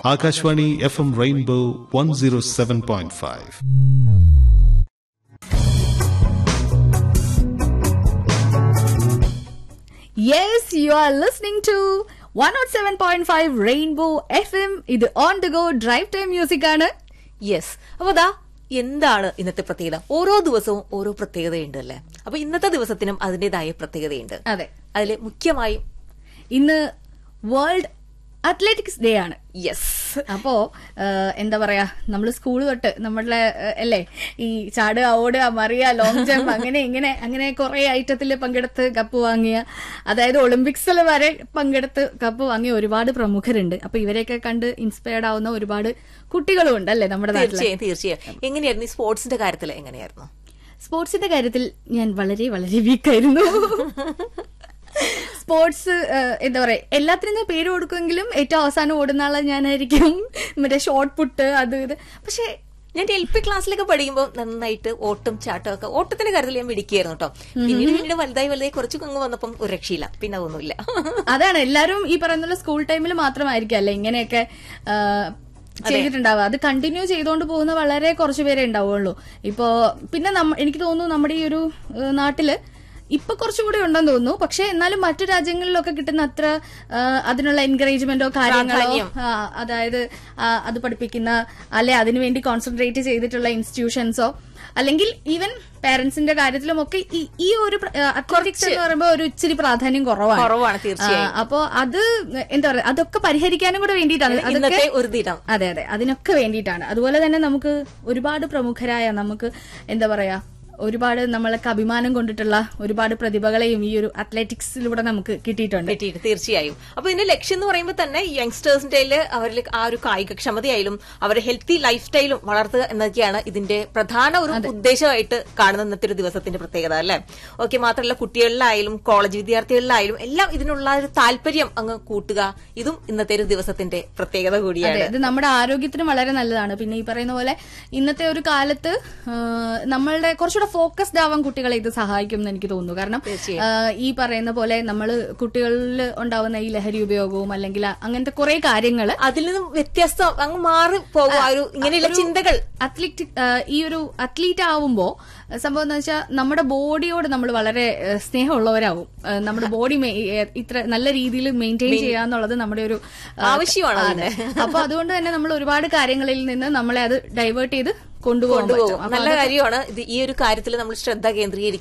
Akashvani F M rainbow one zero seven point five yes you are listening to one naught seven point five rainbow F M ഇത് on the go drive time music ആണ് yes അപ്പൊ ദാ എന്താണ് ഇന്നത്തെ പ്രത്യേകത ഓരോ ദിവസവും ഓരോ പ്രത്യേകതയുണ്ട് അല്ലേ അപ്പൊ ഇന്നത്തെ ദിവസത്തിനും അതിന്റേതായ പ്രത്യേകതയുണ്ട് അതെ അതിൽ മുഖ്യമായും ഇന്ന് വേൾഡ് അത്ലറ്റിക്സ് ഡേ ആണ് യെസ് അപ്പോ ഏഹ്, എന്താ പറയാ നമ്മൾ സ്കൂൾ തൊട്ട് നമ്മളുടെ ഏഹ്, അല്ലേ ഈ ചാടുക ഓടുക മറിയ ലോങ് ജമ്പ് അങ്ങനെ ഇങ്ങനെ അങ്ങനെ കുറെ ഐറ്റത്തിൽ പങ്കെടുത്ത് കപ്പ് വാങ്ങിയ അതായത് ഒളിമ്പിക്സിൽ വരെ പങ്കെടുത്ത് കപ്പ് വാങ്ങിയ ഒരുപാട് പ്രമുഖരുണ്ട് അപ്പൊ ഇവരെയൊക്കെ കണ്ട് ഇൻസ്പയർഡ് ആവുന്ന ഒരുപാട് കുട്ടികളും ഉണ്ട് അല്ലേ നമ്മുടെ നാട്ടിൽ തീർച്ചയായും തീർച്ചയായും എങ്ങനെയായിരുന്നു ഈ സ്പോർട്സിന്റെ കാര്യത്തിൽ എങ്ങനെയായിരുന്നു സ്പോർട്സിന്റെ കാര്യത്തിൽ ഞാൻ വളരെ വളരെ വീക്കായിരുന്നു സ്പോർട്സ് എന്താ പറയാ എല്ലാത്തിനും ഞാൻ പേര് കൊടുക്കുമെങ്കിലും ഏറ്റവും അവസാനം ഓടുന്ന ആളെ ഞാനായിരിക്കും മറ്റേ ഷോർട്ട് പുട്ട് അത് ഇത് പക്ഷെ ഞാൻ എൽ പി ക്ലാസ്സിലൊക്കെ പഠിക്കുമ്പോൾ നന്നായിട്ട് ഓട്ടം ചാട്ടം ഒക്കെ ഓട്ടത്തിന്റെ കാര്യത്തിൽ ഞാൻ മിടിക്കുകയായിരുന്നു കേട്ടോ പിന്നീട് പിന്നീട് വലുതായി വലുതായി കുറച്ച് അങ്ങ് വന്നപ്പം ഒരു രക്ഷയില്ല പിന്നെ അതൊന്നുമില്ല അതാണ് എല്ലാരും ഈ പറയുന്ന സ്കൂൾ ടൈമിൽ മാത്രമായിരിക്കും അല്ലെ ഇങ്ങനെയൊക്കെ ആ, ചെയ്തിട്ടുണ്ടാവുക അത് കണ്ടിന്യൂ ചെയ്തുകൊണ്ട് പോകുന്ന വളരെ കുറച്ച് പേരെ ഉണ്ടാവുള്ളൂ ഇപ്പോ പിന്നെ നമ്മ- എനിക്ക് തോന്നുന്നു നമ്മുടെ ഈ ഒരു ഏ, നാട്ടില് ഇപ്പൊ കുറച്ചുകൂടി ഉണ്ടെന്ന് തോന്നുന്നു പക്ഷെ എന്നാലും മറ്റു രാജ്യങ്ങളിലൊക്കെ കിട്ടുന്ന അത്ര ആ, അതിനുള്ള എൻകറേജ്മെന്റോ കാര്യങ്ങളോ പ്രാധാന്യം. ആ, അതായത് ആ, അത് പഠിപ്പിക്കുന്ന അല്ലെ അതിനുവേണ്ടി കോൺസെൻട്രേറ്റ് ചെയ്തിട്ടുള്ള ഇൻസ്റ്റിറ്റ്യൂഷൻസോ അല്ലെങ്കിൽ ഈവൻ പേരൻസിന്റെ കാര്യത്തിലും ഒക്കെ ഈ- ഈ ഒരു അത്ലറ്റിക്സ് എന്ന് പറയുമ്പോൾ ഒരു ഇച്ചിരി പ്രാധാന്യം കുറവാണ് കുറവാണ് തീർച്ചയായും. ആ, അപ്പോ അത് എന്താ പറയാ അതൊക്കെ പരിഹരിക്കാനും കൂടെ വേണ്ടിയിട്ടാണ് അതൊക്കെ ഇന്നത്തെ ഒരു ദിനം അതെ അതെ അതിനൊക്കെ വേണ്ടിയിട്ടാണ് അതുപോലെ തന്നെ നമുക്ക് ഒരുപാട് പ്രമുഖരായ നമുക്ക് എന്താ പറയാ ഒരുപാട് നമ്മളൊക്കെ അഭിമാനം കൊണ്ടിട്ടുള്ള ഒരുപാട് പ്രതിഭകളെയും ഈ ഒരു അത്ലറ്റിക്സിലൂടെ നമുക്ക് കിട്ടിയിട്ടുണ്ട് കിട്ടിയിട്ട് തീർച്ചയായും അപ്പൊ ഇതിന്റെ ലക്ഷ്യം എന്ന് പറയുമ്പോൾ തന്നെ യങ്സ്റ്റേഴ്സിന്റെ അവരിൽ ആ ഒരു കായികക്ഷമതയായാലും അവരുടെ ഹെൽത്തി ലൈഫ് സ്റ്റൈലും വളർത്തുക എന്നൊക്കെയാണ് ഇതിന്റെ പ്രധാന ഒരു ഉദ്ദേശമായിട്ട് കാണുന്ന ഇന്നത്തെ ഒരു ദിവസത്തിന്റെ പ്രത്യേകത അല്ലെ ഓക്കെ മാത്രമല്ല കുട്ടികളിലായാലും കോളേജ് വിദ്യാർത്ഥികളിലായാലും എല്ലാം ഇതിനുള്ള ഒരു താല്പര്യം അങ്ങ് കൂട്ടുക ഇതും ഇന്നത്തെ ഒരു ദിവസത്തിന്റെ പ്രത്യേകത അതെ കൂടിയാണ് ഇത് നമ്മുടെ ആരോഗ്യത്തിന് വളരെ നല്ലതാണ് പിന്നെ ഈ പറയുന്ന പോലെ ഇന്നത്തെ ഒരു കാലത്ത് ആ, നമ്മളുടെ കുറച്ചുകൂടെ ഫോക്കസ്ഡ് ആവാൻ കുട്ടികളെ ഇത് സഹായിക്കും എന്ന് എനിക്ക് തോന്നുന്നു കാരണം തീർച്ചയായും. ആ, ഈ പറയുന്ന പോലെ നമ്മൾ കുട്ടികളിൽ ഉണ്ടാവുന്ന ഈ ലഹരി ഉപയോഗവും അല്ലെങ്കിൽ അങ്ങനത്തെ കുറെ കാര്യങ്ങള് അതിൽ നിന്നും വ്യത്യസ്തം അങ്ങ് മാറി പോകും ആ ഒരു ഇങ്ങനെയുള്ള ചിന്തകൾ അത്ലറ്റ് ഈ ഒരു അത്ലീറ്റ് ആവുമ്പോ സംഭവം എന്ന് വെച്ചാൽ നമ്മുടെ ബോഡിയോട് നമ്മൾ വളരെ ആ, സ്നേഹമുള്ളവരാവും ആ, നമ്മുടെ ബോഡി ഇത്ര നല്ല രീതിയിൽ മെയിൻറ്റെയിൻ ചെയ്യാന്നുള്ളത് നമ്മുടെ ഒരു ആ, ആവശ്യമാണ് അതെ. അപ്പൊ അതുകൊണ്ട് തന്നെ നമ്മൾ ഒരുപാട് കാര്യങ്ങളിൽ നിന്ന് നമ്മളെ അത് ഡൈവേർട്ട് ചെയ്ത് കൊണ്ടുപോകാൻ പറ്റും കൊണ്ടുപോകും നല്ല കാര്യമാണ് ഇത് ഈ ഒരു കാര്യത്തിൽ നമ്മൾ ശ്രദ്ധ കേന്ദ്രീകരിക്കുക